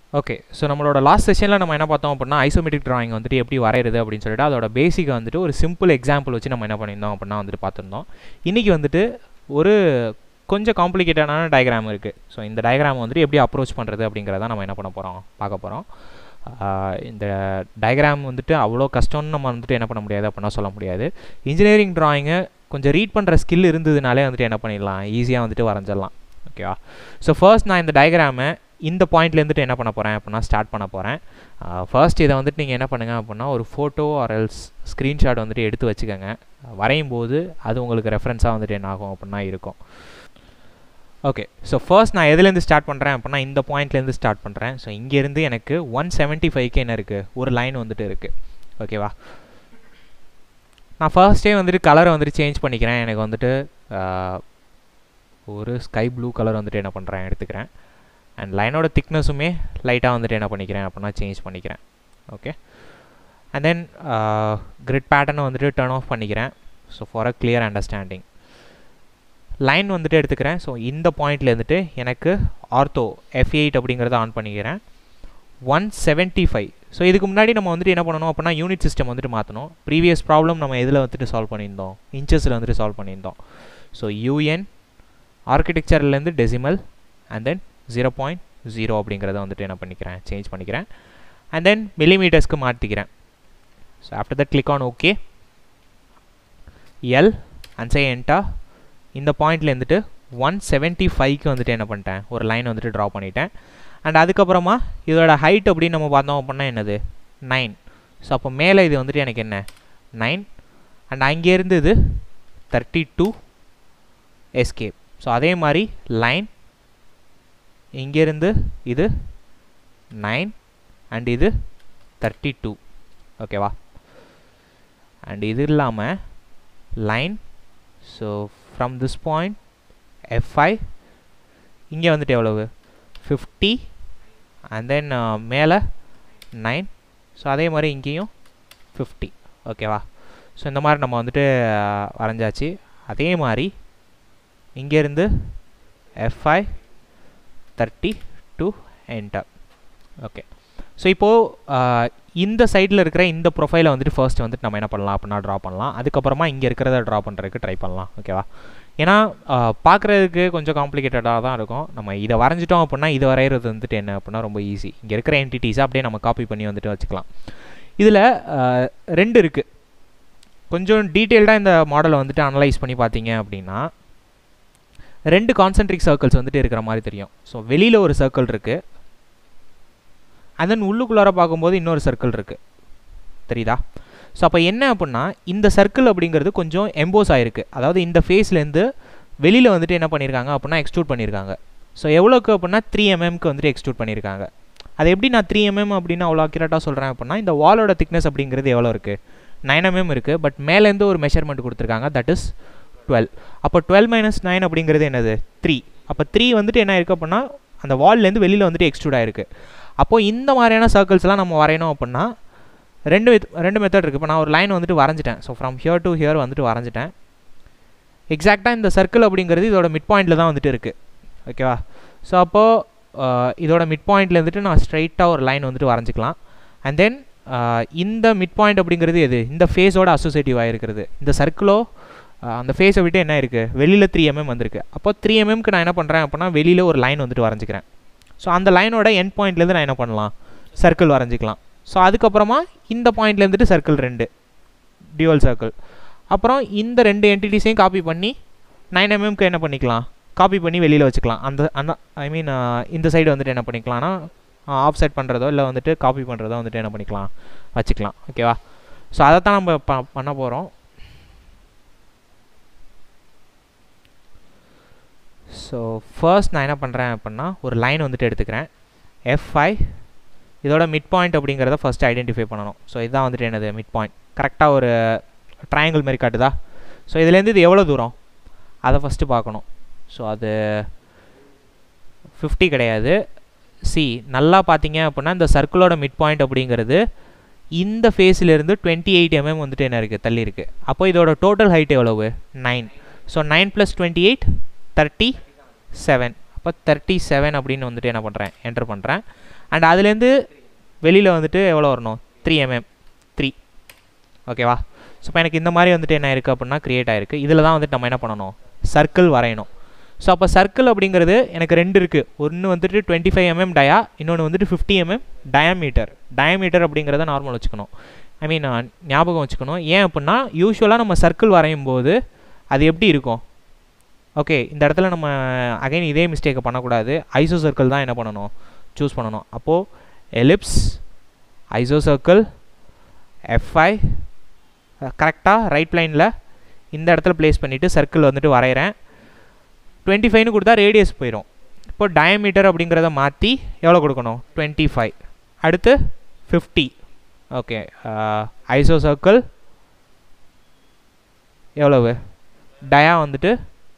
okay so நம்மளோட last செஷனில் நம்ம என்ன பார்த்தோம் அப்படின்னா ஐசோமெட்ரிக் drawing வந்துட்டு எப்படி வரைகிறது அப்படின்னு சொல்லிட்டு அதோட பேசிக்கை வந்துட்டு ஒரு சிம்பிள் எக்ஸாம்பிள் வச்சு நம்ம என்ன பண்ணியிருந்தோம் அப்படின்னா வந்துட்டு பார்த்துருந்தோம் இன்றைக்கி வந்துட்டு ஒரு கொஞ்சம் காம்ப்ளிகேட்டடான டயக்ராம் இருக்குது ஸோ இந்த டயக்ராம் வந்துட்டு எப்படி அப்ரோச் பண்ணுறது அப்படிங்கிறத நம்ம என்ன பண்ண போகிறோம் பார்க்க போகிறோம் இந்த டயக்ராம் வந்துட்டு அவ்வளோ கஷ்டம்னு நம்ம வந்துட்டு என்ன பண்ண முடியாது அப்படின்னா சொல்ல முடியாது இன்ஜினியரிங் ட்ராயிங்கை கொஞ்சம் ரீட் பண்ணுற ஸ்கில் இருந்ததுனாலே வந்துட்டு என்ன பண்ணிடலாம் ஈஸியாக வந்துட்டு வரைஞ்சிடலாம் ஓகேவா ஸோ ஃபர்ஸ்ட் நான் இந்த டயக்ராமை இந்த பாயிண்ட்லேருந்துட்டு என்ன பண்ண போகிறேன் அப்படின்னா ஸ்டார்ட் பண்ண போகிறேன் ஃபர்ஸ்ட் இதை வந்துட்டு நீங்கள் என்ன பண்ணுங்கள் அப்படின்னா ஒரு ஃபோட்டோ ஆர் எல்ஸ் ஸ்க்ரீன்ஷாட் வந்துட்டு எடுத்து வச்சுக்கோங்க வரையும் போது அது உங்களுக்கு ரெஃபரன்ஸாக வந்துட்டு என்ன ஆகும் அப்படின்னா இருக்கும் ஓகே ஸோ ஃபர்ஸ்ட் நான் எதுலேருந்து ஸ்டார்ட் பண்ணுறேன் அப்படின்னா இந்த பாயிண்ட்லேருந்து ஸ்டார்ட் பண்ணுறேன் ஸோ இங்கேருந்து எனக்கு ஒன் செவன்ட்டி ஃபைவ்க்கு என்ன இருக்குது ஒரு லைன் வந்துட்டு இருக்குது ஓகேவா நான் ஃபர்ஸ்டே வந்துட்டு கலரை வந்துட்டு சேஞ்ச் பண்ணிக்கிறேன் எனக்கு வந்துட்டு ஒரு ஸ்கை ப்ளூ கலர் வந்துட்டு என்ன பண்ணுறேன் எடுத்துக்கிறேன் அண்ட் லைனோட திக்னஸுமே லைட்டாக வந்துட்டு என்ன பண்ணிக்கிறேன் அப்படின்னா சேஞ்ச் பண்ணிக்கிறேன் ஓகே அண்ட் தென் கிரிட் பேட்டர்னை வந்துட்டு டர்ன் ஆஃப் பண்ணிக்கிறேன் so for a clear understanding line வந்துட்டு எடுத்துக்கிறேன் ஸோ இந்த பாயிண்ட்ல இருந்துட்டு எனக்கு ஆர்த்தோ எஃப் எயிட் அப்படிங்கிறத ஆன் பண்ணிக்கிறேன் ஒன் செவன்ட்டி ஃபைவ் ஸோ இதுக்கு முன்னாடி நம்ம வந்துட்டு என்ன பண்ணணும் அப்படின்னா யூனிட் சிஸ்டம் வந்துட்டு மாற்றணும் ப்ரீவியஸ் ப்ராப்ளம் நம்ம எதில் வந்துட்டு சால்வ் பண்ணியிருந்தோம் இன்ச்சஸில் வந்துட்டு சால்வ் பண்ணியிருந்தோம் ஸோ யூஎன் ஆர்கிடெக்சர்லேருந்து decimal and then zero point zero அப்படிங்கிறத வந்துட்டு என்ன பண்ணிக்கிறேன் சேஞ்ச் பண்ணிக்கிறேன் அண்ட் தென் மில்லிமீட்டர்ஸ்க்கு மாற்றிக்கிறேன் so after that click on okay L and say enter இந்த பாயிண்ட்ல இருந்துட்டு ஒன் செவன்ட்டி ஃபைவ்க்கு வந்துட்டு என்ன பண்ணிட்டேன் ஒரு லைன் வந்துட்டு ட்ரா பண்ணிட்டேன் அண்ட் அதுக்கப்புறமா இதோட ஹைட் அப்படின்னு நம்ம பார்த்தோம் அப்படின்னா என்னது நைன் ஸோ அப்போ மேலே இது வந்துட்டு எனக்கு என்ன நைன் அண்ட் அங்கேருந்து இது தேர்ட்டி டூ எஸ்கேப் ஸோ அதே மாதிரி லைன் இங்கேருந்து இது நைன் அண்ட் இது தேர்ட்டி டூ ஓகேவா அண்ட் இது இல்லாமல் line so from this point FI இங்கே வந்துட்டு எவ்வளவு ஃபிஃப்டி அண்ட் தென் மேலே நைன் ஸோ அதே மாதிரி இங்கேயும் ஃபிஃப்டி ஓகேவா ஸோ இந்த மாதிரி நம்ம வந்துட்டு வரைஞ்சாச்சு அதே மாதிரி இங்கேருந்து FI thirty two enter okay so இப்போது இந்த சைடில் இருக்கிற இந்த ப்ரொஃபைலை வந்துட்டு ஃபர்ஸ்ட் வந்துட்டு நம்ம என்ன பண்ணலாம் அப்படின்னா ட்ரா பண்ணலாம் அதுக்கப்புறமா இங்கே இருக்கிறத ட்ரா பண்ணுறதுக்கு ட்ரை பண்ணலாம் ஓகேவா ஏன்னா பார்க்குறதுக்கு கொஞ்சம் காம்ப்ளிகேட்டடாக தான் இருக்கும் நம்ம இதை வரைஞ்சிட்டோம் அப்படின்னா இதை வரைகிறது வந்துட்டு என்ன அப்படின்னா ரொம்ப ஈஸி இங்கே இருக்கிற என்டிட்டிஸை அப்படியே நம்ம காப்பி பண்ணி வந்துட்டு வச்சுக்கலாம் இதில் ரெண்டு இருக்குது கொஞ்சம் டீட்டெயில்டாக இந்த மாடலை வந்துட்டு அனலைஸ் பண்ணி பார்த்தீங்க அப்படின்னா ரெண்டு கான்சென்ட்ரிக் சர்க்கிள்ஸ் வந்துட்டு இருக்கிற மாதிரி தெரியும் ஸோ வெளியில் ஒரு சர்க்கிள் இருக்குது அண்ட் தென் உள்ளுக்குள்ளார பார்க்கும்போது இன்னொரு சர்க்கிள் இருக்குது தெரியுதா ஸோ அப்போ என்ன அப்படின்னா இந்த சர்க்கிள் அப்படிங்கிறது கொஞ்சம் எம்போஸ் ஆகிருக்கு அதாவது இந்த ஃபேஸ்லேருந்து வெளியில் வந்துட்டு என்ன பண்ணியிருக்காங்க அப்படின்னா எக்ஸ்ட்ரூட் பண்ணியிருக்காங்க ஸோ எவ்வளோக்கு அப்படின்னா த்ரீ எம்எம்க்கு வந்துட்டு எக்ஸ்ட்ரூட் பண்ணியிருக்காங்க அது எப்படி நான் த்ரீ எம்எம் அப்படின்னு அவ்வளோ அக்யூரேட்டாக சொல்கிறேன் அப்படின்னா இந்த வாலோட திக்னஸ் அப்படிங்கிறது எவ்வளோ இருக்குது நைன் எம்எம் இருக்குது பட் மேலேருந்து ஒரு மெஷர்மெண்ட் கொடுத்துருக்காங்க தட் இஸ் டுவெல் அப்போ டுவெல் மைனஸ் நைன் அப்படிங்கிறது என்னது த்ரீ அப்போ த்ரீ வந்துட்டு என்ன இருக்குது அப்படின்னா அந்த வால்லேருந்து வெளியில் வந்துட்டு எக்ஸ்ட்ரூட் ஆயிருக்கு அப்போது இந்த மாதிரியான சர்க்கிள்ஸ்லாம் நம்ம வரையணும் அப்படின்னா ரெண்டு ரெண்டு மெத்தட் இருக்குது இப்போ நான் ஒரு லைன் வந்துட்டு வரைஞ்சிட்டேன் so from here to here வந்துட்டு வரைஞ்சிட்டேன் எக்ஸாக்டாக இந்த சர்க்கிள் அப்படிங்கிறது இதோட மிட் பாயிண்டில் தான் வந்துட்டு இருக்குது ஓகேவா ஸோ அப்போது இதோட மிட் பாயிண்ட்ல வந்துட்டு நான் ஸ்ட்ரைட்டாக ஒரு லைன் வந்துட்டு வரைஞ்சிக்கலாம் அண்ட் தென் இந்த மிட் பாயிண்ட் அப்படிங்கிறது எது இந்த ஃபேஸோட அசோசியேட்டிவ் ஆகிருக்கிறது இந்த சர்க்கிளோ அந்த ஃபேஸை விட்டு என்ன இருக்குது வெளியில் த்ரீ எம்எம் வந்திருக்கு அப்போ த்ரீ எம்எம்க்கு நான் என்ன பண்ணுறேன் அப்படின்னா வெளியில் ஒரு லைன் வந்துட்டு வரைஞ்சிக்கிறேன் ஸோ அந்த லைனோட எண்ட் பாயிண்ட்லேருந்து நான் என்ன பண்ணலாம் சர்க்கிள் வரைஞ்சிக்கலாம் ஸோ அதுக்கப்புறமா இந்த பாயிண்ட்லேருந்துட்டு சர்க்கிள் ரெண்டு டியூவல் சர்க்கிள் அப்புறம் இந்த ரெண்டு என்டிட்டிஸையும் காப்பி பண்ணி நைன் எம்எம்க்கு என்ன பண்ணிக்கலாம் காப்பி பண்ணி வெளியில் வச்சுக்கலாம் அந்த அந்த ஐ மீன் இந்த சைடு வந்துட்டு என்ன பண்ணிக்கலாம்னா ஆஃப் செட் பண்ணுறதோ இல்லை வந்துட்டு காப்பி பண்ணுறதோ வந்துட்டு என்ன பண்ணிக்கலாம் வச்சுக்கலாம் ஓகேவா ஸோ அதை தான் நம்ம ப பண்ண போகிறோம் ஸோ ஃபர்ஸ்ட் நான் என்ன பண்ணுறேன் அப்படின்னா ஒரு லைன் வந்துட்டு எடுத்துக்கிறேன் எஃப்ஐ இதோட மிட் பாயிண்ட் அப்படிங்கிறத ஃபஸ்ட்டு ஐடென்டிஃபை பண்ணணும் ஸோ இதுதான் வந்துட்டு என்னது மிட் பாயிண்ட் கரெக்டாக ஒரு ட்ரையாங்கிள் மாதிரி காட்டுதா ஸோ இதுலேருந்து இது எவ்வளோ தூரம் அதை ஃபஸ்ட்டு பார்க்கணும் ஸோ அது ஃபிஃப்டி கிடையாது சி நல்லா பார்த்தீங்க அப்படின்னா இந்த சர்க்கிளோட மிட் பாயிண்ட் அப்படிங்கிறது இந்த ஃபேஸ்லேருந்து டுவெண்ட்டி எயிட் எம்எம் வந்துட்டு என்ன இருக்குது தள்ளி இருக்குது அப்போ இதோட டோட்டல் ஹைட் எவ்வளவு nine so nine plus twenty eight thirty seven அப்போ அப்போ தேர்ட்டி செவன் அப்படின்னு வந்துட்டு என்ன பண்ணுறேன் என்டர் பண்ணுறேன் அண்ட் அதுலேருந்து வெளியில் வந்துட்டு எவ்வளோ வரணும் த்ரீ எம்எம் த்ரீ ஓகேவா ஸோ இப்போ எனக்கு இந்த மாதிரி வந்துட்டு என்ன இருக்குது அப்படின்னா க்ரியேட் ஆகிருக்கு இதில் தான் வந்துட்டு நம்ம என்ன பண்ணணும் சர்க்கிள் வரையணும் ஸோ அப்போ சர்க்கிள் அப்படிங்கிறது எனக்கு ரெண்டு இருக்குது ஒன்று வந்துட்டு டுவெண்ட்டி ஃபைவ் எம்எம் டயா இன்னொன்று வந்துட்டு ஃபிஃப்டி எம்எம் டயாமீட்டர் டயாமீட்டர் அப்படிங்கிறத நார்மல் வச்சுக்கணும் ஐ மீன் ஞாபகம் வச்சுக்கணும் ஏன் அப்படின்னா யூஸ்வலாக நம்ம சர்க்கிள் வரையும் போது அது எப்படி இருக்கும் ஓகே இந்த இடத்துல நம்ம அகைன் இதே மிஸ்டேக்கை பண்ணக்கூடாது ஐசோ சர்க்கிள் தான் என்ன பண்ணணும் சூஸ் பண்ணணும் அப்போது எலிப்ஸ் ஐசோ சர்க்கிள் எஃப்ஐ கரெக்டாக ரைட் லைனில் இந்த இடத்துல ப்ளேஸ் பண்ணிவிட்டு சர்க்கிள் வந்துட்டு வரைகிறேன் டுவெண்ட்டி ஃபைவ்னு கொடுத்தா ரேடியஸ் போயிடும் இப்போ டயமீட்டர் அப்படிங்கிறத மாற்றி எவ்வளோ கொடுக்கணும் டுவெண்ட்டி ஃபைவ் அடுத்து ஃபிஃப்டி ஓகே ஐசோ சர்க்கிள் எவ்வளவு டயா வந்துட்டு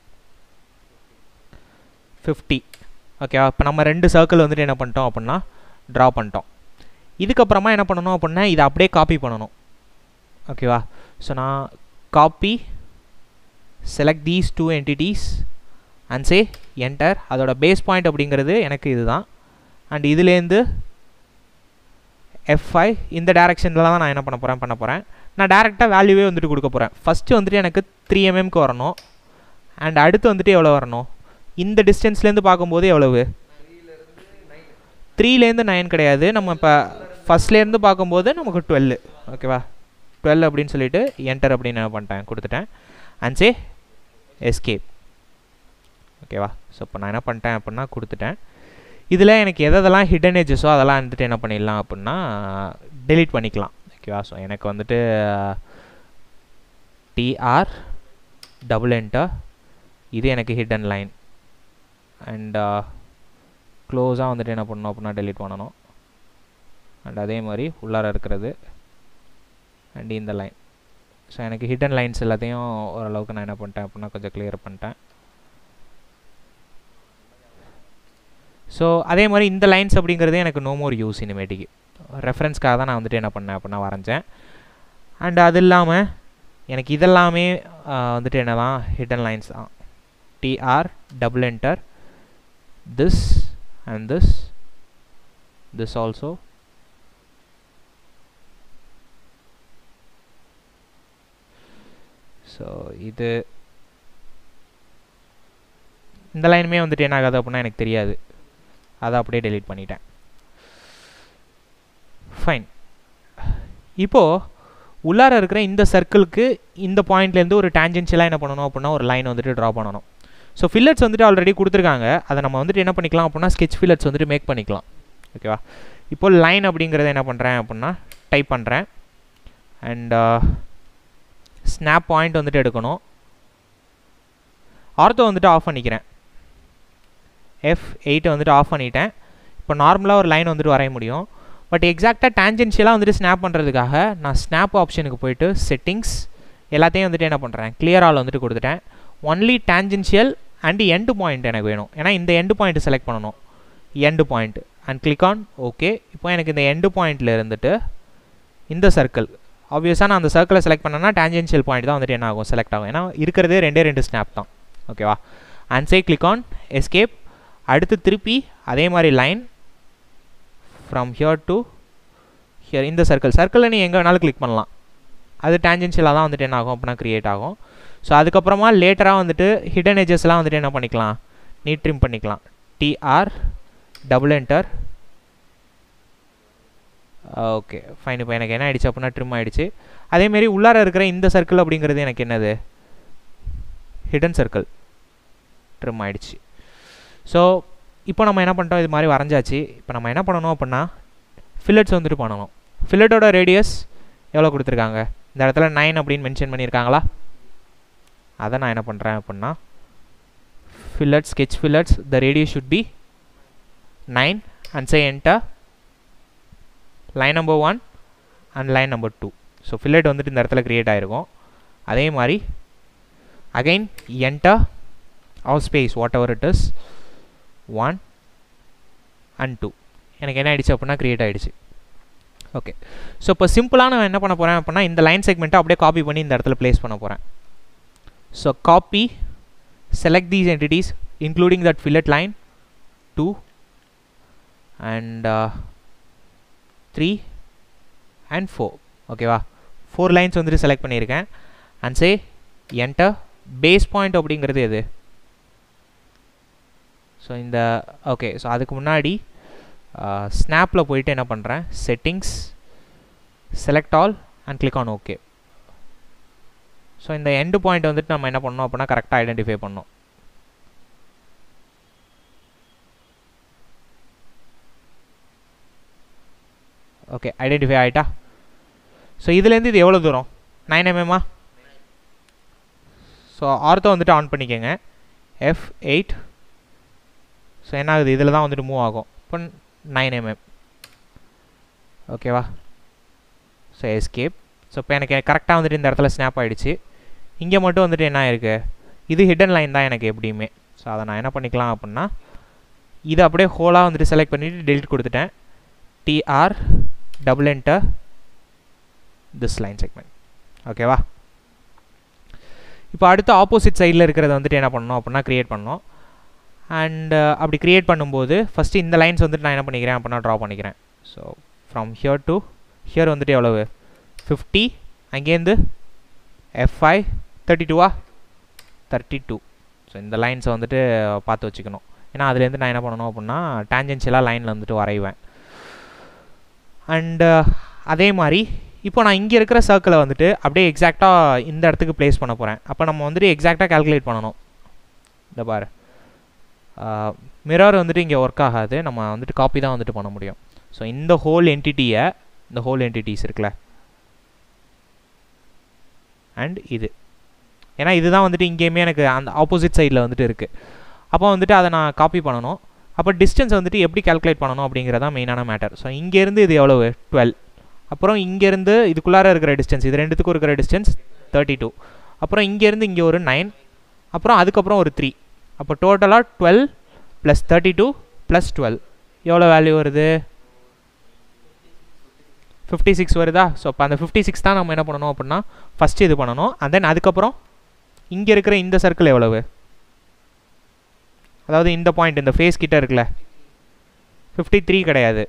ஃபிஃப்டி ஓகேவா இப்போ நம்ம ரெண்டு சர்க்கிள் வந்துட்டு என்ன பண்ணிட்டோம் அப்படின்னா ட்ரா பண்ணிட்டோம் இதுக்கப்புறமா என்ன பண்ணணும் அப்படின்னா இதை அப்படியே காப்பி பண்ணணும் ஓகேவா ஸோ நான் copy select these two entities and say enter அதோட பேஸ் பாயிண்ட் அப்படிங்கிறது எனக்கு இதுதான் அண்ட் இதுலேருந்து எஃப்ஐ இந்த டேரெக்ஷனில் தான் நான் என்ன பண்ண போகிறேன் பண்ண போகிறேன் நான் டேரெக்டாக வேல்யூவே வந்துட்டு கொடுக்க போகிறேன் ஃபஸ்ட்டு வந்துட்டு எனக்கு த்ரீ எம்எம்க்கு வரணும் அண்ட் அடுத்து வந்துட்டு எவ்வளோ வரணும் இந்த டிஸ்டன்ஸ்லேருந்து பார்க்கும்போது எவ்வளவு த்ரீலேருந்து நைன் கிடையாது நம்ம இப்போ ஃபஸ்ட்லேருந்து பார்க்கும்போது நமக்கு டுவெல் ஓகேவா டுவெல் அப்படின்னு சொல்லிட்டு என்டர் அப்படின்னு என்ன பண்ணிட்டேன் கொடுத்துட்டேன் அண்ட் சே எஸ்கேப் ஓகேவா ஸோ இப்போ நான் என்ன பண்ணிட்டேன் அப்படின்னா கொடுத்துட்டேன் இதில் எனக்கு எதெல்லாம் ஹிடன் ஏஜஸோ அதெல்லாம் வந்துட்டு என்ன பண்ணிடலாம் அப்படின்னா டெலீட் பண்ணிக்கலாம் ஓகேவா ஸோ எனக்கு வந்துட்டு டிஆர் டபுள் என்டர் இது எனக்கு ஹிடன் லைன் அண்ட் க்ளோஸாக வந்துட்டு என்ன பண்ணணும் அப்படின்னா டெலீட் பண்ணணும் அண்ட் அதே மாதிரி உள்ளார இருக்கிறது அண்ட் இந்த லைன் ஸோ எனக்கு ஹிடன் லைன்ஸ் எல்லாத்தையும் ஓரளவுக்கு நான் என்ன பண்ணிட்டேன் அப்படின்னா கொஞ்சம் கிளியர் பண்ணிட்டேன் ஸோ அதே மாதிரி இந்த லைன்ஸ் அப்படிங்கிறது எனக்கு நோ மோர் யூஸ் இனிமேட்டிக்கு ரெஃபரன்ஸ்க்காக தான் நான் வந்துட்டு என்ன பண்ணேன் அப்படின்னா வரைஞ்சேன் அண்ட் அது இல்லாமல் எனக்கு இதெல்லாமே வந்துட்டு என்ன தான் ஹிடன் லைன்ஸ் தான் TR double enter this and this this also so இது இந்த லைனுமே வந்துட்டு என்ன ஆகாது அப்படின்னா எனக்கு தெரியாது அதை அப்படியே டெலீட் பண்ணிட்டேன் ஃபைன் இப்போது உள்ளார இருக்கிற இந்த சர்க்கிளுக்கு இந்த பாயிண்ட்லேருந்து ஒரு டேஞ்சென்ஷியலாக என்ன பண்ணணும் அப்படின்னா ஒரு லைன் வந்துட்டு ட்ரா பண்ணணும் ஸோ ஃபில்லட்ஸ் வந்துட்டு ஆல்ரெடி கொடுத்துருக்காங்க அதை நம்ம வந்துட்டு என்ன பண்ணிக்கலாம் அப்படின்னா ஸ்கெச் ஃபில்லட்ஸ் வந்துட்டு மேக் பண்ணிக்கலாம் ஓகேவா இப்போ லைன் அப்படிங்கிறத என்ன பண்ணுறேன் அப்படின்னா டைப் பண்ணுறேன் அண்ட் ஸ்னாப் பாயிண்ட் வந்துட்டு எடுக்கணும் ஆர்த்தோ வந்துட்டு ஆஃப் பண்ணிக்கிறேன் எஃப் எயிட்டை வந்துட்டு ஆஃப் பண்ணிட்டேன் இப்போ நார்மலாக ஒரு லைன் வந்துட்டு வரைய முடியும் பட் எக்ஸாக்டாக டேஞ்சென்ஷியலாக வந்துட்டு ஸ்னாப் பண்ணுறதுக்காக நான் ஸ்னாப் ஆப்ஷனுக்கு போயிட்டு செட்டிங்ஸ் எல்லாத்தையும் வந்துட்டு என்ன பண்ணுறேன் கிளியர் ஆல் வந்துட்டு கொடுத்துட்டேன் only tangential and end point எனக்கு வேணும் ஏன்னா இந்த எண்டு பாயிண்ட் செலக்ட் பண்ணணும் end point and click on okay இப்போ எனக்கு இந்த எண்டு பாயிண்டில் இருந்துட்டு இந்த சர்க்கிள் ஆப்வியஸாக நான் அந்த சர்க்கிளை செலக்ட் பண்ணேன்னா டேஞ்சென்ஷியல் பாயிண்ட் தான் வந்துட்டு என்ன ஆகும் செலக்ட் ஆகும் ஏன்னா இருக்கிறதே ரெண்டே ரெண்டு ஸ்னாப் தான் ஓகேவா and say click on escape அடுத்து திருப்பி அதே மாதிரி line from here to here இந்த சர்க்கிள் சர்க்கிளில் நீ எங்கே வேணாலும் கிளிக் பண்ணலாம் அது டேஞ்சென்ஷியலாக தான் வந்துட்டு என்ன ஆகும் அப்படின்னா க்ரியேட் ஆகும் ஸோ அதுக்கப்புறமா லேட்டராக வந்துட்டு ஹிடன் எஜஸ்லாம் வந்துட்டு என்ன பண்ணிக்கலாம் நீ ட்ரிம் பண்ணிக்கலாம் TR double enter okay fine இப்போ எனக்கு என்ன ஆயிடுச்சு அப்படின்னா ட்ரிம் ஆகிடுச்சு அதேமாரி உள்ளார இருக்கிற இந்த சர்க்கிள் அப்படிங்கிறது எனக்கு என்னது ஹிடன் சர்க்கிள் ட்ரிம் ஆகிடுச்சு ஸோ இப்போ நம்ம என்ன பண்ணிட்டோம் இது மாதிரி வரைஞ்சாச்சு இப்போ நம்ம என்ன பண்ணணும் அப்படின்னா ஃபில்லட்ஸ் வந்துட்டு பண்ணணும் ஃபில்லட்டோட ரேடியஸ் எவ்வளோ கொடுத்துருக்காங்க இந்த இடத்துல நைன் அப்படின்னு மென்ஷன் பண்ணியிருக்காங்களா அதை நான் என்ன பண்ணுறேன் அப்படின்னா fillet sketch fillets the radius should be nine and say enter line number one and line number two so fillet வந்துட்டு இந்த இடத்துல க்ரியேட் ஆகிருக்கும் அதே மாதிரி again enter of space whatever it is one and two எனக்கு என்ன ஆயிடுச்சு அப்படின்னா க்ரியேட் ஆகிடுச்சு ஓகே ஸோ இப்போ சிம்பிளாக நான் என்ன பண்ண போகிறேன் அப்படின்னா இந்த லைன் செக்மெண்ட்டை அப்படியே காப்பி பண்ணி இந்த இடத்துல ப்ளேஸ் பண்ண போகிறேன் so copy select these entities including that fillet line two and three and four ஓகேவா ஃபோர் லைன்ஸ் வந்துட்டு செலக்ட் பண்ணியிருக்கேன் and say enter base point அப்படிங்கிறது எது ஸோ இந்த ஓகே ஸோ அதுக்கு முன்னாடி ஸ்னாப்பில் போயிட்டு என்ன பண்ணுறேன் settings select all and click on okay so இந்த எண்டு பாயிண்ட் வந்துட்டு நம்ம என்ன பண்ணோம் அப்படின்னா கரெக்டாக ஐடென்டிஃபை பண்ணோம் ஓகே ஐடென்டிஃபை ஆகிட்டா ஸோ இதுலேருந்து இது எவ்வளோ தூரம் நைன் எம்எம்மா ஸோ ஆர்த்தோ வந்துட்டு ஆன் பண்ணிக்கோங்க எஃப் எயிட் ஸோ என்ன ஆகுது இதில் தான் வந்துட்டு மூவ் ஆகும் இப்போ நைன் எம்எம் ஓகேவா ஸோ எஸ்கேப் ஸோ இப்போ எனக்கு கரெக்டாக வந்துட்டு இந்த இடத்துல ஸ்னாப் ஆகிடுச்சு இங்கே மட்டும் வந்துட்டு என்ன ஆயிருக்கு இது ஹிடன் லைன் தான் எனக்கு எப்படியுமே ஸோ அதை நான் என்ன பண்ணிக்கலாம் அப்படின்னா இதை அப்படியே ஹோலாக வந்துட்டு செலக்ட் பண்ணிவிட்டு டெலிட் கொடுத்துட்டேன் TR double enter this line segment ஓகேவா இப்போ அடுத்து ஆப்போசிட் சைடில் இருக்கிறத வந்துட்டு என்ன பண்ணணும் அப்படின்னா க்ரியேட் பண்ணோம் அண்ட் அப்படி க்ரியேட் பண்ணும்போது ஃபஸ்ட்டு இந்த லைன்ஸ் வந்துட்டு நான் என்ன பண்ணிக்கிறேன் அப்படின்னா ட்ரா பண்ணிக்கிறேன் so from here to here வந்துட்டு எவ்வளவு ஃபிஃப்டி அங்கேருந்து எஃப்ஐ தேர்ட்டி டூவா தேர்ட்டி டூ ஸோ இந்த லைன்ஸை வந்துட்டு பார்த்து வச்சுக்கணும் ஏன்னா அதுலேருந்து நான் என்ன பண்ணணும் அப்படின்னா டேஞ்சென்ஷியலாக லைனில் வந்துட்டு வரைவேன் அண்டு அதே மாதிரி இப்போ நான் இங்கே இருக்கிற சர்க்கிளை வந்துட்டு அப்படியே எக்ஸாக்டாக இந்த இடத்துக்கு ப்ளேஸ் பண்ண போகிறேன் அப்போ நம்ம வந்துட்டு எக்ஸாக்டாக கால்குலேட் பண்ணணும் இந்த பாரு மிரர் வந்துட்டு இங்கே ஒர்க் ஆகாது நம்ம வந்துட்டு காப்பி தான் வந்துட்டு பண்ண முடியும் ஸோ இந்த ஹோல் என்டிட்டியை இந்த ஹோல் என்டிட்டிஸ் இருக்குல்ல அண்ட் இது ஏன்னா இதுதான் வந்துட்டு இங்கேயுமே எனக்கு அந்த ஆப்போசிட் சைடில் வந்துட்டு இருக்குது அப்போ வந்துட்டு அதை நான் காப்பி பண்ணணும் அப்போ டிஸ்டன்ஸ் வந்துட்டு எப்படி கால்குலேட் பண்ணணும் அப்படிங்கிறதான் மெயினான மேட்டர் ஸோ இங்கேருந்து இது எவ்வளவு டுவெல் அப்புறம் இங்கேருந்து இதுக்குள்ளார இருக்கிற டிஸ்டன்ஸ் இது ரெண்டுத்துக்கும் இருக்கிற டிஸ்டன்ஸ் தேர்ட்டி டூ அப்புறம் இங்கேருந்து இங்கே ஒரு நைன் அப்புறம் அதுக்கப்புறம் ஒரு த்ரீ அப்போ டோட்டலாக twelve plus thirty two plus twelve எவ்வளோ வேல்யூ வருது ஃபிஃப்டி சிக்ஸ் வருதா ஸோ அப்போ அந்த ஃபிஃப்டி சிக்ஸ் தான் நம்ம என்ன பண்ணணும் அப்படின்னா ஃபஸ்ட்டு இது பண்ணணும் அண்ட் தென் அதுக்கப்புறம் இங்கே இருக்கிற இந்த சர்க்கிள் எவ்வளவு அதாவது இந்த பாயிண்ட் இந்த ஃபேஸ் கிட்ட இருக்குல்ல ஃபிஃப்டி த்ரீ கிடையாது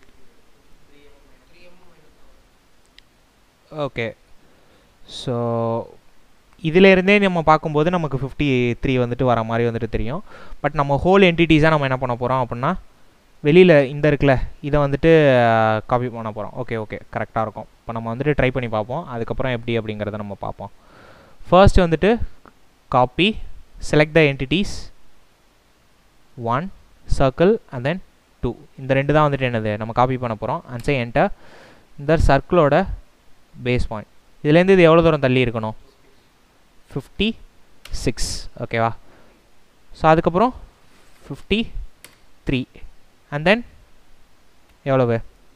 ஓகே ஸோ இதிலேருந்தே நம்ம பார்க்கும்போது நமக்கு ஃபிஃப்டி த்ரீ வந்துட்டு வர மாதிரி வந்துட்டு தெரியும் பட் நம்ம ஹோல் என்டிட்டிஸாக நம்ம என்ன பண்ண போகிறோம் அப்படின்னா வெளியில் இந்த இருக்குல்ல இதை வந்துட்டு காப்பி பண்ண போகிறோம் ஓகே ஓகே கரெக்டாக இருக்கும் இப்போ நம்ம வந்துட்டு ட்ரை பண்ணி பார்ப்போம் அதுக்கப்புறம் எப்படி அப்படிங்கிறத நம்ம பார்ப்போம் ஃபர்ஸ்ட் வந்துட்டு copy select the entities one circle and then two இந்த ரெண்டு தான் வந்துட்டு என்னது நம்ம காப்பி பண்ண போகிறோம் அண்ட் சே என்டர் இந்த சர்க்கிளோட பேஸ் பாயிண்ட் இதுலேருந்து இது எவ்வளோ தூரம் தள்ளி இருக்கணும் ஃபிஃப்டி சிக்ஸ் ஓகேவா ஸோ அதுக்கப்புறம் ஃபிஃப்டி த்ரீ அண்ட் தென் எவ்வளவு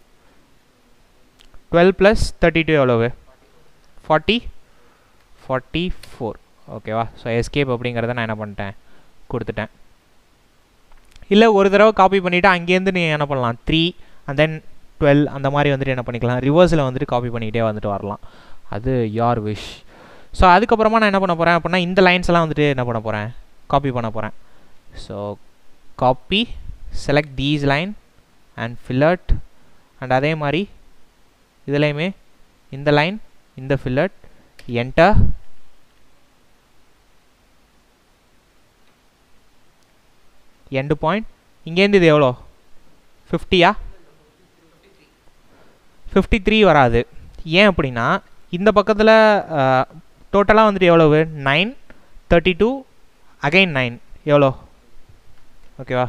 டுவெல் ப்ளஸ் தேர்ட்டி டூ எவ்வளவு ஃபார்ட்டி ஃபார்ட்டி ஃபோர் ஓகேவா ஸோ எஸ்கேப் அப்படிங்கிறத நான் என்ன பண்ணிட்டேன் கொடுத்துட்டேன் இல்லை ஒரு தடவை காப்பி பண்ணிவிட்டு அங்கேருந்து நீ என்ன பண்ணலாம் த்ரீ அண்ட் தென் டுவெல் அந்த மாதிரி வந்துட்டு என்ன பண்ணிக்கலாம் ரிவர்ஸில் வந்துட்டு காப்பி பண்ணிக்கிட்டே வந்துட்டு வரலாம் அது யார் விஷ் ஸோ அதுக்கப்புறமா நான் என்ன பண்ண போகிறேன் அப்படின்னா இந்த லைன்ஸ் எல்லாம் வந்துட்டு என்ன பண்ண போகிறேன் காப்பி பண்ண போகிறேன் so copy select these line and fillet and அதே மாதிரி இதுலேயுமே இந்த லைன் இந்த ஃபில்லட் என்டர் எண்டு பாயிண்ட் இங்கேருந்து இது எவ்வளோ ஃபிஃப்டியா ஃபிஃப்டி த்ரீ வராது ஏன் அப்படின்னா இந்த பக்கத்தில் டோட்டலாக வந்துட்டு எவ்வளவு nine thirty two again nine எவ்வளோ ஓகேவா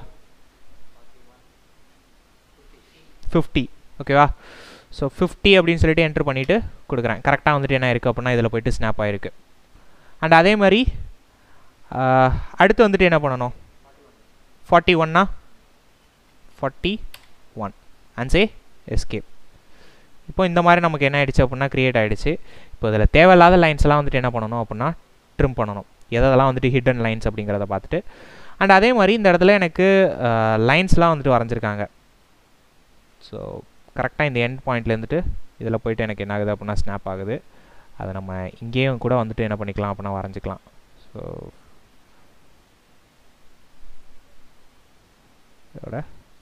ஃபிஃப்டி ஓகேவா ஸோ ஃபிஃப்டி அப்படின்னு சொல்லிட்டு என்ட்ரு பண்ணிவிட்டு கொடுக்குறேன் கரெக்டாக வந்துட்டு என்ன இருக்குது அப்படின்னா இதில் போயிட்டு ஸ்னாப் ஆகிருக்கு அண்ட் அதே மாதிரி அடுத்து வந்துட்டு என்ன பண்ணணும் ஃபார்ட்டி ஒன்னா forty one and say escape இப்போ இந்த மாதிரி நமக்கு என்ன ஆயிடுச்சு அப்படின்னா க்ரியேட் ஆகிடுச்சு இப்போ இதில் தேவையில்லாத லைன்ஸ் எல்லாம் வந்துட்டு என்ன பண்ணணும் அப்படின்னா ட்ரிம் பண்ணணும் எதெல்லாம் வந்துட்டு ஹிடன் லைன்ஸ் அப்படிங்கிறத பார்த்துட்டு அண்ட் அதே மாதிரி இந்த இடத்துல எனக்கு லைன்ஸ்லாம் வந்துட்டு வரைஞ்சிருக்காங்க ஸோ கரெக்டாக இந்த எண்ட் பாயிண்ட்லேருந்துட்டு இதில் போயிட்டு எனக்கு என்ன ஆகுது அப்படின்னா ஸ்னாப் ஆகுது அதை நம்ம இங்கேயும் கூட வந்துட்டு என்ன பண்ணிக்கலாம் அப்படின்னா வரைஞ்சிக்கலாம் ஸோ இதோட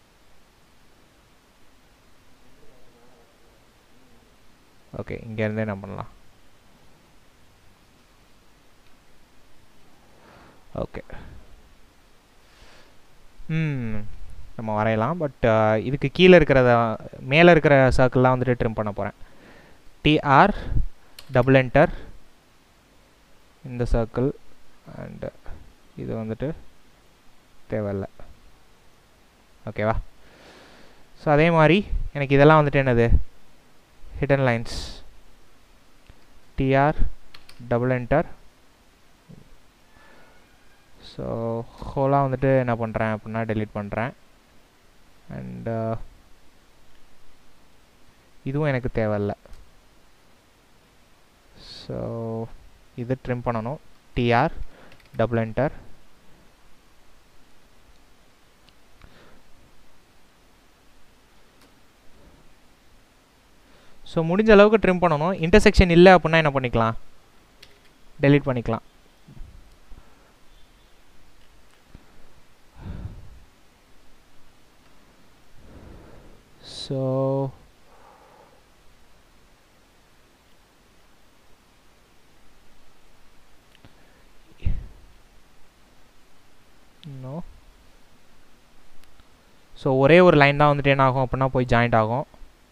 ஓகே இங்கேருந்தே என்ன பண்ணலாம் ஓகே ம் நம்ம வரையலாம் பட் இதுக்கு கீழே இருக்கிறத மேலே இருக்கிற சர்க்கிள்லாம் வந்துட்டு ட்ரிம் பண்ண போகிறேன் டிஆர் டபுள் என்டர் இந்த சர்க்கிள் அண்டு இது வந்துட்டு தேவையில்லை ஓகேவா ஸோ அதே மாதிரி எனக்கு இதெல்லாம் வந்துட்டு என்னது hidden lines TR double enter so ஹோலாக வந்துட்டு என்ன பண்ணுறேன் அப்படின்னா டெலீட் பண்ணுறேன் அண்டு இதுவும் எனக்கு தேவையில்ல ஸோ இது ட்ரிம் பண்ணணும் டிஆர் டபுள் என்டர் ஸோ முடிஞ்ச அளவுக்கு ட்ரிம் பண்ணணும் இன்டர்செக்ஷன் இல்லை அப்படின்னா என்ன பண்ணிக்கலாம் டெலீட் பண்ணிக்கலாம் ஸோ நோ ஸோ ஒரே ஒரு லைன் தான் வந்துட்டு என்ன ஆகும் அப்படின்னா போய் ஜாயிண்ட் ஆகும்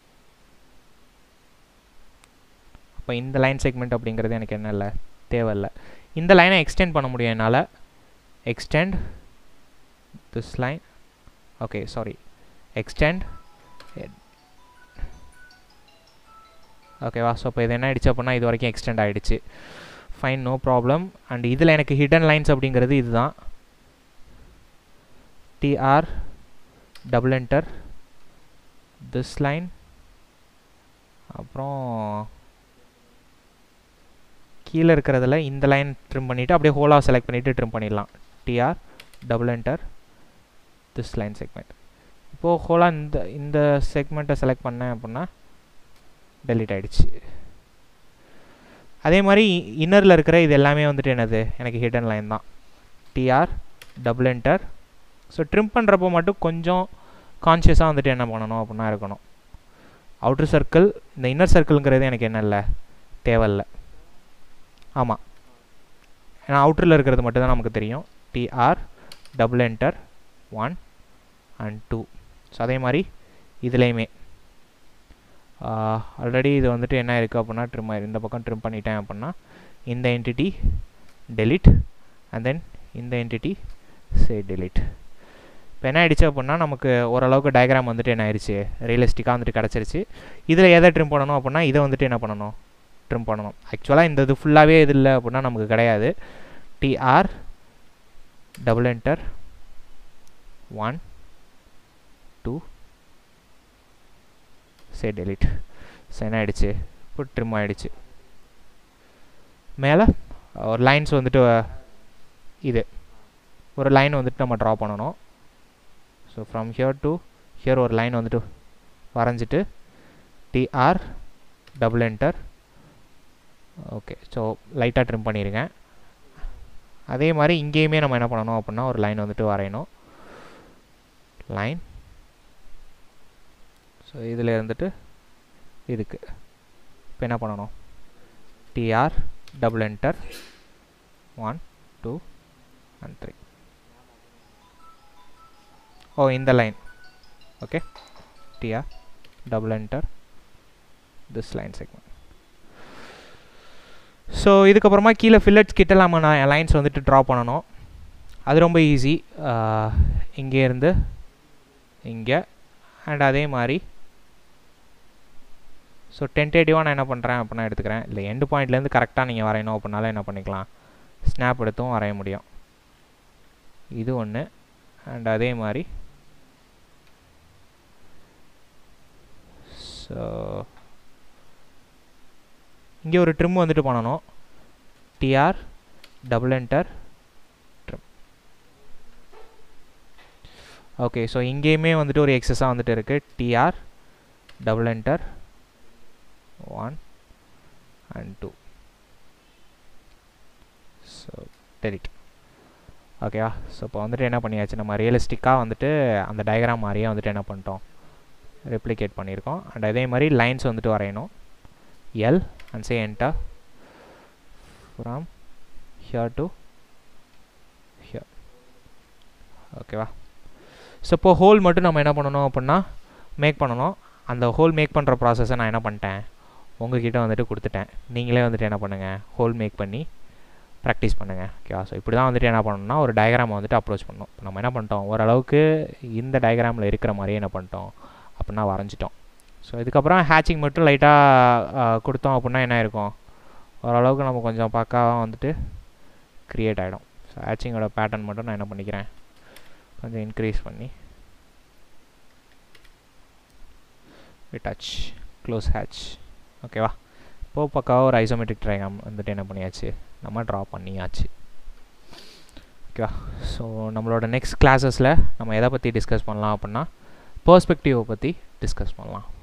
அப்போ இந்த லைன் செக்மெண்ட் அப்படிங்கிறது எனக்கு என்ன இல்லை தேவையில்லை இந்த லைனை எக்ஸ்டெண்ட் பண்ண முடியும் என்னால் extend this line okay sorry extend ஓகேவா ஸோ இப்போ இது என்ன ஆயிடுச்சு அப்படின்னா இது வரைக்கும் எக்ஸ்டெண்ட் ஆகிடுச்சு ஃபைன் நோ ப்ராப்ளம் அண்ட் இதில் எனக்கு ஹிடன் லைன்ஸ் அப்படிங்கிறது இதுதான் TR double enter this line அப்புறம் கீழே இருக்கிறதுல இந்த லைன் ட்ரிம் பண்ணிவிட்டு அப்படியே ஹோலாக செலக்ட் பண்ணிவிட்டு ட்ரிம் பண்ணிடலாம் TR double enter this line segment இப்போது ஹோலாக இந்த இந்த செக்மெண்ட்டை செலக்ட் பண்ணேன் அப்படின்னா டெலீட் ஆகிடுச்சு அதே மாதிரி இன்னரில் இருக்கிற இது எல்லாமே வந்துட்டு என்னது எனக்கு ஹிடன் லைன் தான் TR double enter so trim பண்ணுறப்போ மட்டும் கொஞ்சம் கான்ஷியஸாக வந்துட்டு என்ன பண்ணணும் அப்படின்னா இருக்கணும் அவுட்ரு சர்க்கிள் இந்த இன்னர் சர்க்கிள்ங்கிறது எனக்கு என்ன இல்லை தேவையில்லை ஆமாம் ஏன்னா அவுட்டரில் இருக்கிறது மட்டும் தான் நமக்கு தெரியும் TR double enter one and two so அதே மாதிரி இதுலேயுமே ஆல்ரெடி இது வந்துட்டு என்ன இருக்குது அப்படின்னா ட்ரிம் ஆயிரு இந்த பக்கம் ட்ரிம் பண்ணிட்டேன் அப்படின்னா இந்த என்டிட்டி டெலிட் அண்ட் தென் இந்த என்டிட்டி சே டெலிட் இப்போ என்ன ஆயிடுச்சு அப்படின்னா நமக்கு ஓரளவுக்கு டயக்ராம் வந்துட்டு என்ன ஆயிடுச்சு ரியலிஸ்டிக்காக வந்துட்டு கிடச்சிருச்சு இதில் எதை ட்ரிம் பண்ணணும் அப்படின்னா இதை வந்துட்டு என்ன பண்ணணும் ட்ரிம் பண்ணணும் ஆக்சுவலாக இந்த இது ஃபுல்லாகவே இது இல்லை அப்படின்னா நமக்கு கிடையாது TR double enter one two say delete so என்ன ஆகிடுச்சு இப்போ ட்ரிம் ஆகிடுச்சு மேலே ஒரு லைன்ஸ் வந்துட்டு இது ஒரு லைன் வந்துட்டு நம்ம ட்ரா பண்ணணும் so from here to here ஒரு லைன் வந்துட்டு வரைஞ்சிட்டு TR double enter okay so லைட்டாக ட்ரிம் பண்ணிடுங்க அதே மாதிரி இங்கேயுமே நம்ம என்ன பண்ணணும் அப்படின்னா ஒரு லைன் வந்துட்டு வரையணும் லைன் ஸோ இதில் இருந்துட்டு இதுக்கு இப்போ என்ன பண்ணணும் TR double enter one two and three ஓ இந்த line okay TR double enter this line segment so இதுக்கப்புறமா கீழே ஃபில்லட்ஸ் கிட்ட நம்ம நான் லைன்ஸ் வந்துட்டு ட்ரா பண்ணணும் அது ரொம்ப ஈஸி இங்கேருந்து இங்கே அண்ட் அதே மாதிரி ஸோ டென்டேட்டிவாக நான் என்ன பண்ணுறேன் அப்படின்னா எடுத்துக்கிறேன் இல்லை எண்டு பாயிண்ட்லேருந்து கரெக்டாக நீங்கள் வரையணும் அப்படின்னாலும் என்ன பண்ணிக்கலாம் ஸ்னாப் எடுத்தும் வரைய முடியும் இது ஒன்று அண்ட் அதே மாதிரி ஸோ இங்கே ஒரு ட்ரிம் வந்துட்டு பண்ணணும் TR double enter trim okay so இங்கேயுமே வந்துட்டு ஒரு எக்ஸஸாக வந்துட்டு இருக்குது TR double enter one and two so delete ஓகேவா ஸோ இப்போ வந்துட்டு என்ன பண்ணியாச்சு நம்ம ரியலிஸ்டிக்காக வந்துட்டு அந்த டயக்ராம் மாதிரியே வந்துட்டு என்ன பண்ணிட்டோம் ரெப்ளிகேட் பண்ணியிருக்கோம் அண்ட் அதே மாதிரி லைன்ஸ் வந்துட்டு வரையணும் L and say enter from here to here ஓகேவா ஸோ இப்போ ஹோல் மட்டும் நம்ம என்ன பண்ணணும் அப்படின்னா மேக் பண்ணணும் அந்த ஹோல் மேக் பண்ணுற ப்ராசஸை நான் என்ன பண்ணிட்டேன் உங்ககிட்ட வந்துட்டு கொடுத்துட்டேன் நீங்களே வந்துட்டு என்ன பண்ணுங்கள் ஹோல் மேக் பண்ணி ப்ராக்டிஸ் பண்ணுங்கள் ஓகேவா ஸோ இப்படி தான் வந்துட்டு என்ன பண்ணணும்னா ஒரு டயக்ராமை வந்துட்டு அப்ரோச் பண்ணணும் இப்போ நம்ம என்ன பண்ணிட்டோம் ஓரளவுக்கு இந்த டயக்ராமில் இருக்கிற மாதிரியே என்ன பண்ணிட்டோம் அப்படின்னா வரைஞ்சிட்டோம் ஸோ இதுக்கப்புறம் ஹேச்சிங் மட்டும் லைட்டாக கொடுத்தோம் அப்படின்னா என்ன இருக்கும் ஓரளவுக்கு நம்ம கொஞ்சம் பக்காவாக வந்துட்டு க்ரியேட் ஆகிடும் ஸோ ஹேச்சிங்கோட பேட்டர்ன் மட்டும் நான் என்ன பண்ணிக்கிறேன் கொஞ்சம் இன்க்ரீஸ் பண்ணி டச் க்ளோஸ் ஹேட்ச் ஓகேவா இப்போது பக்காவாக ஒரு ஐசோமெட்ரிக் ட்ரைகாம் வந்துட்டு என்ன பண்ணியாச்சு நம்ம ட்ரா பண்ணியாச்சு ஓகேவா ஸோ நம்மளோட நெக்ஸ்ட் கிளாஸஸில் நம்ம எதை பற்றி டிஸ்கஸ் பண்ணலாம் அப்படின்னா பர்ஸ்பெக்டிவை பற்றி டிஸ்கஸ் பண்ணலாம்